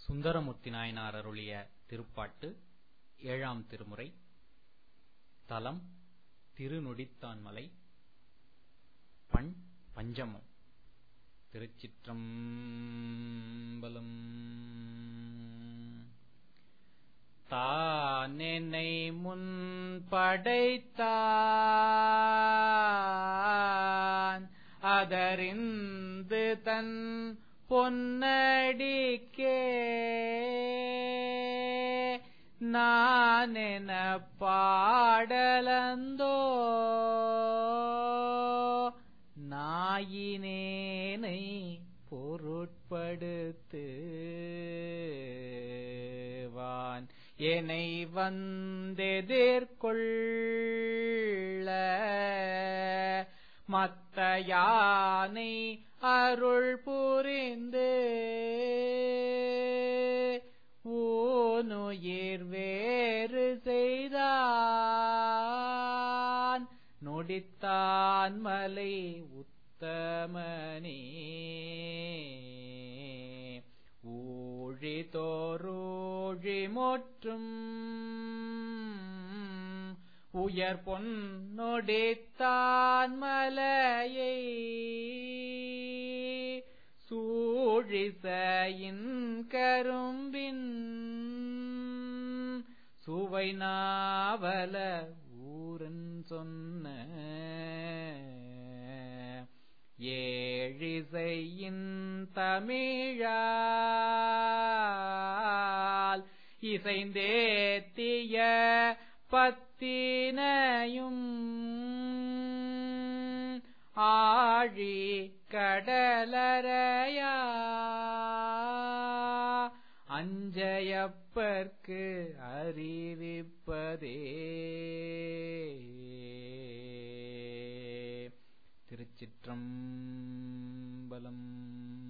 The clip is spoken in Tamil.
சுந்தரமூர்த்தி நாயனார் அருளிய திருப்பாட்டு ஏழாம் திருமுறை தலம் திருநொடித்தான்மலை பண் பஞ்சமம் திருச்சிற்றம்பலம் தானென்னை முன் படைத்தான் அதறிந்து தன் பொன்னடிக்கே நானென பாடலந்தோ நாயினேனை பொருட்படுத்துவான் என்னை வந்தெதிர்கொள்ள மத்த யானை அருள் புரிந்து ஊனுயிர் வேறு செய்தான் நொடித்தான் மலை உத்தமனே ஊழி தோறூழி முற்றும் உயர் பொன்னொடித்தான் மலையை சூழிசையின் கரும்பின் சுவை நாவல ஊரன் சொன்ன ஏழிசையின் தமிழால் இசைந்தேத்திய பத்தினையும் ஆழி கடலரையா அஞ்சயப்பர்க்கு அறிவிப்பதே திருச்சிற்றம்பலம்